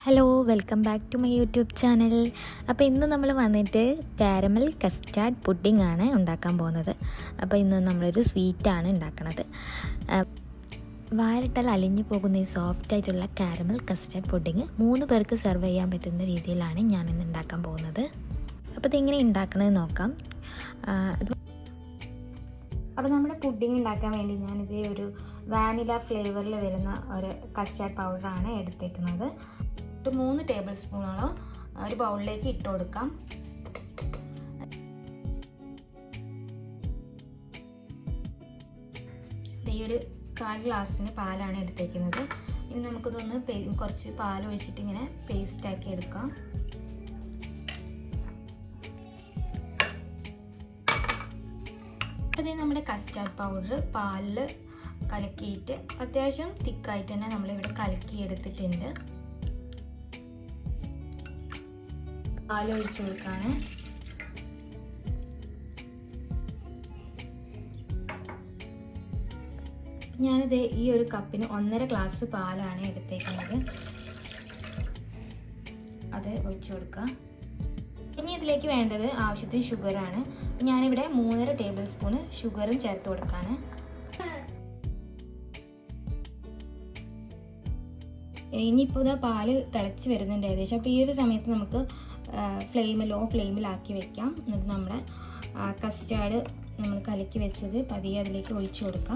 hello welcome back to my YouTube channel അപ്പോൾ ഇന്ന് നമ്മൾ വന്നിട്ട് കാരമൽ കസ്റ്റാർഡ് പുഡിംഗ് ആണ് ഉണ്ടാക്കാൻ പോകുന്നത് അപ്പോൾ ഇന്ന് നമ്മളൊരു സ്വീറ്റാണ് ഉണ്ടാക്കണത് വാരിട്ടാൽ അലിഞ്ഞു പോകുന്ന ഈ സോഫ്റ്റ് ആയിട്ടുള്ള കാരമൽ കസ്റ്റാർഡ് പുഡിംഗ് മൂന്ന് പേർക്ക് സെർവ് ചെയ്യാൻ പറ്റുന്ന രീതിയിലാണ് ഞാനിന്ന് ഉണ്ടാക്കാൻ പോകുന്നത് അപ്പോൾ ഇതെങ്ങനെ ഉണ്ടാക്കണമെന്ന് നോക്കാം അപ്പോൾ നമ്മുടെ പുഡിംഗ് ഉണ്ടാക്കാൻ വേണ്ടി ഞാനിതേ ഒരു വാനില ഫ്ലേവറിൽ വരുന്ന ഒരു കസ്റ്റാർഡ് പൗഡറാണ് എടുത്തേക്കുന്നത് ഒരു മൂന്ന് ടേബിൾ സ്പൂണോളം ഒരു ബൗളിലേക്ക് ഇട്ട് കൊടുക്കാം ഈ ഒരു കാൽ ഗ്ലാസ്സിന് പാലാണ് എടുത്തേക്കുന്നത് ഇനി നമുക്കിതൊന്ന് കുറച്ച് പാൽ ഒഴിച്ചിട്ട് ഇങ്ങനെ പേസ്റ്റ് ആക്കി എടുക്കാം അപ്പോൾ നമ്മുടെ കസ്റ്റാർഡ് പൗഡർ പാലിൽ കലക്കിയിട്ട് അത്യാവശ്യം തിക്കായിട്ട് തന്നെ നമ്മളിവിടെ കലക്കി എടുത്തിട്ടുണ്ട് പാൽ ഒഴിച്ചു കൊടുക്കാണ് ഞാനിത് ഈ ഒരു കപ്പിന് ഒന്നര ഗ്ലാസ് പാലാണ് എടുത്തേക്കുന്നത് അത് ഒഴിച്ചു കൊടുക്കുക ഇനി ഇതിലേക്ക് വേണ്ടത് ആവശ്യത്തിന് ഷുഗറാണ് ഞാനിവിടെ മൂന്നര ടേബിൾ സ്പൂണ് ഷുഗറും ചേർത്ത് കൊടുക്കാണ് ഇനിയിപ്പോൾ ഇതാ പാല് തിളച്ച് വരുന്നുണ്ട് ഏകദേശം അപ്പോൾ ഈ ഒരു സമയത്ത് നമുക്ക് ഫ്ലെയിം ലോ ഫ്ലെയിമിലാക്കി വെക്കാം എന്നിട്ട് നമ്മുടെ കസ്റ്റാർഡ് നമ്മൾ കലക്കി വെച്ചത് പതിയെ അതിലേക്ക് ഒഴിച്ചു കൊടുക്കാം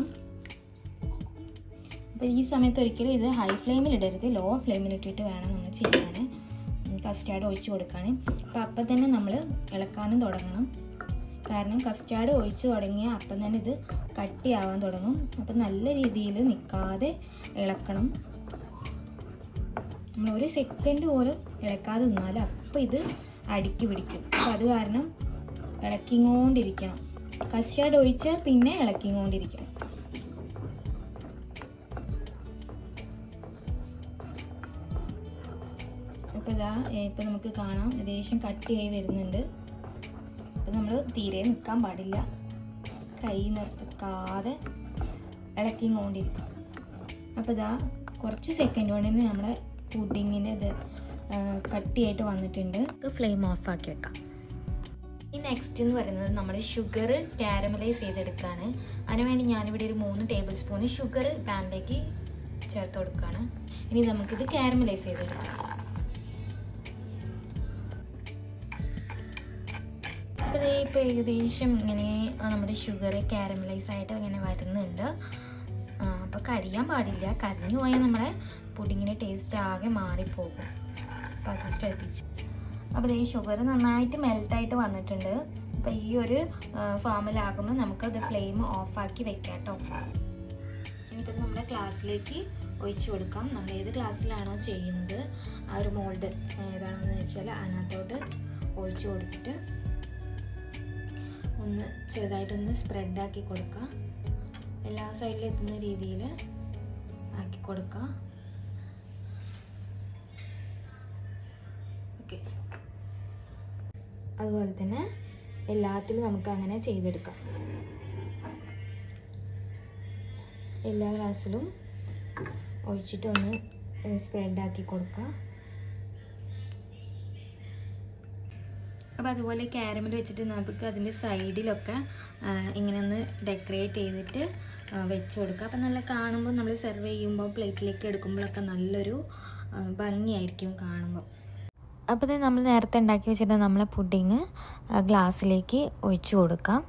അപ്പോൾ ഈ സമയത്ത് ഒരിക്കലും ഇത് ഹൈ ഫ്ലെയിമിൽ ഇടരുത് ലോ ഫ്ലെയിമിൽ ഇട്ടിട്ട് വേണം നമ്മൾ ചെയ്യാൻ കസ്റ്റാർഡ് ഒഴിച്ചു കൊടുക്കാൻ അപ്പോൾ അപ്പം തന്നെ നമ്മൾ ഇളക്കാനും തുടങ്ങണം കാരണം കസ്റ്റാർഡ് ഒഴിച്ച് തുടങ്ങിയാൽ അപ്പം തന്നെ ഇത് കട്ടിയാവാൻ തുടങ്ങും അപ്പം നല്ല രീതിയിൽ നിൽക്കാതെ ഇളക്കണം നമ്മൾ ഒരു സെക്കൻഡ് പോലും ഇളക്കാതെ നിന്നാൽ അപ്പോൾ ഇത് അടുക്കി പിടിക്കും അപ്പോൾ അത് കാരണം ഇളക്കിങ്ങോണ്ടിരിക്കണം കസ്റ്റാർഡ് ഒഴിച്ചാൽ പിന്നെ ഇളക്കിങ്ങോണ്ടിരിക്കണം അപ്പോൾ ഇതാ ഇപ്പം നമുക്ക് കാണാം ഏകദേശം കട്ടിയായി വരുന്നുണ്ട് അപ്പം നമ്മൾ തീരെ നിൽക്കാൻ പാടില്ല കൈ നിർത്തിക്കാതെ ഇളക്കിങ്ങോണ്ടിരിക്കും അപ്പോൾ ഇതാ കുറച്ച് സെക്കൻഡ് കൊണ്ട് തന്നെ നമ്മുടെ പുഡിങ്ങിൻ്റെ ഇത് കട്ടിയായിട്ട് വന്നിട്ടുണ്ട് ഫ്ലെയിം ഓഫ് ആക്കി വെക്കാം ഈ നെക്സ്റ്റ് എന്ന് പറയുന്നത് നമ്മൾ ഷുഗർ കാരമലൈസ് ചെയ്തെടുക്കുകയാണ് അതിനുവേണ്ടി ഞാനിവിടെ ഒരു മൂന്ന് ടേബിൾ സ്പൂൺ ഷുഗർ പാനിലേക്ക് ചേർത്ത് കൊടുക്കുകയാണ് ഇനി നമുക്കിത് കാരമലൈസ് ചെയ്തെടുക്കാം അപ്പോൾ ഇപ്പോൾ ഏകദേശം ഇങ്ങനെ നമ്മുടെ ഷുഗർ കാരമലൈസ് ആയിട്ട് ഇങ്ങനെ വരുന്നുണ്ട് അപ്പോൾ കരിയാൻ പാടില്ല കരിഞ്ഞു പോയാൽ നമ്മുടെ പുഡിങ്ങിൻ്റെ ടേസ്റ്റ് ആകെ മാറിപ്പോകും അപ്പോൾ അത് ശ്രദ്ധിച്ച് അപ്പോൾ ഈ ഷുഗർ നന്നായിട്ട് മെൽറ്റായിട്ട് വന്നിട്ടുണ്ട് അപ്പോൾ ഈ ഒരു ഫോമിലാകുമ്പോൾ നമുക്കത് ഫ്ലെയിം ഓഫാക്കി വെക്കാം കേട്ടോ ഇനിയിപ്പോൾ നമ്മുടെ ഗ്ലാസ്സിലേക്ക് ഒഴിച്ചു കൊടുക്കാം നമ്മൾ ഏത് ഗ്ലാസ്സിലാണോ ചെയ്യുന്നത് ആ ഒരു മോൾഡ് ഏതാണെന്ന് വെച്ചാൽ അതിനകത്തോട്ട് ഒഴിച്ചു കൊടുത്തിട്ട് ഒന്ന് ചെറുതായിട്ടൊന്ന് സ്പ്രെഡാക്കി കൊടുക്കുക എല്ലാ സൈഡിലും എത്തുന്ന രീതിയിൽ ആക്കി കൊടുക്കുക ഓക്കെ അതുപോലെ തന്നെ എല്ലാത്തിലും നമുക്ക് അങ്ങനെ ചെയ്തെടുക്കാം എല്ലാ ഗ്ലാസ്സിലും ഒഴിച്ചിട്ട് ഒന്ന് സ്പ്രെഡാക്കി കൊടുക്കുക അപ്പോൾ അതുപോലെ ക്യാരമൽ വെച്ചിട്ട് നമുക്ക് അതിൻ്റെ സൈഡിലൊക്കെ ഇങ്ങനെ ഒന്ന് ഡെക്കറേറ്റ് ചെയ്തിട്ട് വെച്ച് കൊടുക്കുക അപ്പം നല്ല കാണുമ്പോൾ നമ്മൾ സെർവ് ചെയ്യുമ്പോൾ പ്ലേറ്റിലേക്ക് എടുക്കുമ്പോഴൊക്കെ നല്ലൊരു ഭംഗിയായിരിക്കും കാണുമ്പോൾ അപ്പോൾ ഇത് നമ്മൾ നേരത്തെ ഉണ്ടാക്കി വെച്ചിട്ട് നമ്മളെ പുഡിങ് ഗ്ലാസ്സിലേക്ക് ഒഴിച്ചു കൊടുക്കാം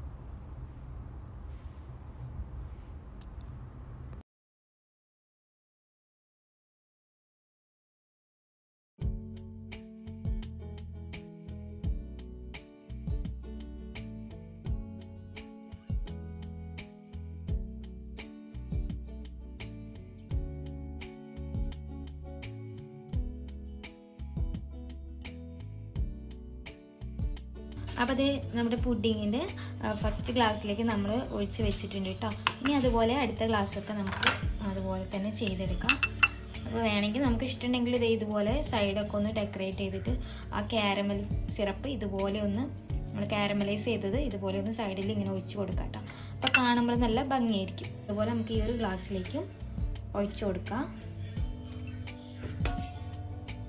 അപ്പോൾ അത് നമ്മുടെ പുഡിങ്ങിൻ്റെ ഫസ്റ്റ് ഗ്ലാസ്സിലേക്ക് നമ്മൾ ഒഴിച്ച് വെച്ചിട്ടുണ്ട് കേട്ടോ ഇനി അതുപോലെ അടുത്ത ഗ്ലാസ്സൊക്കെ നമുക്ക് അതുപോലെ തന്നെ ചെയ്തെടുക്കാം അപ്പോൾ വേണമെങ്കിൽ നമുക്ക് ഇഷ്ടമുണ്ടെങ്കിൽ ഇത് ഇതുപോലെ സൈഡൊക്കെ ഒന്ന് ഡെക്കറേറ്റ് ചെയ്തിട്ട് ആ ക്യാരമൽ സിറപ്പ് ഇതുപോലെ ഒന്ന് നമ്മൾ കാരമലൈസ് ചെയ്തത് ഇതുപോലെ ഒന്ന് സൈഡിൽ ഇങ്ങനെ ഒഴിച്ച് കൊടുക്കാം കേട്ടോ അപ്പോൾ കാണുമ്പോൾ നല്ല ഭംഗിയായിരിക്കും അതുപോലെ നമുക്ക് ഈ ഒരു ഗ്ലാസ്സിലേക്കും ഒഴിച്ചു കൊടുക്കാം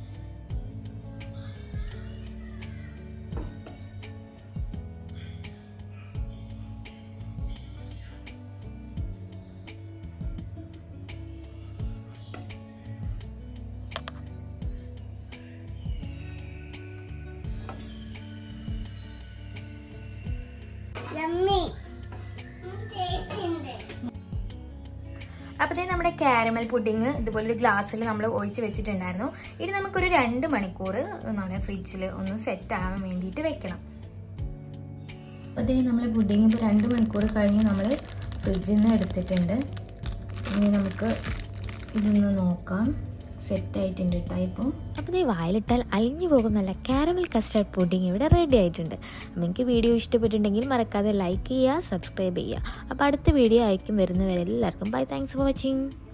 അപ്പോൾ ഇതേ നമ്മുടെ കാരമൽ പുഡിങ് ഇതുപോലെ ഒരു ഗ്ലാസ്സിൽ നമ്മൾ ഒഴിച്ച് വെച്ചിട്ടുണ്ടായിരുന്നു ഇനി നമുക്കൊരു രണ്ട് മണിക്കൂർ നമ്മുടെ ഫ്രിഡ്ജിൽ ഒന്ന് സെറ്റ് ആവാൻ വേണ്ടിയിട്ട് വെക്കണം അപ്പോൾ ഇതേ നമ്മൾ പുഡിങ് ഇപ്പോൾ രണ്ട് മണിക്കൂർ കഴിഞ്ഞ് നമ്മൾ ഫ്രിഡ്ജിൽ നിന്ന് എടുത്തിട്ടുണ്ട് ഇനി നമുക്ക് ഇതൊന്ന് നോക്കാം സെറ്റ് ആയിട്ടുണ്ട് കേട്ടോ ഇപ്പോൾ അപ്പോൾ ഈ വായിലിട്ടാൽ അലിഞ്ഞു പോകും നല്ല കാരമൽ കസ്റ്റർഡ് പുഡിംഗ് ഇവിടെ റെഡി ആയിട്ടുണ്ട് അപ്പോൾ നിങ്ങൾക്ക് വീഡിയോ ഇഷ്ടപ്പെട്ടിട്ടുണ്ടെങ്കിൽ മറക്കാതെ ലൈക്ക് ചെയ്യുക സബ്സ്ക്രൈബ് ചെയ്യുക അപ്പോൾ അടുത്ത വീഡിയോ ആയിരിക്കും വരുന്നവരെല്ലാവർക്കും ബൈ താങ്ക്സ് ഫോർ വാച്ചിങ്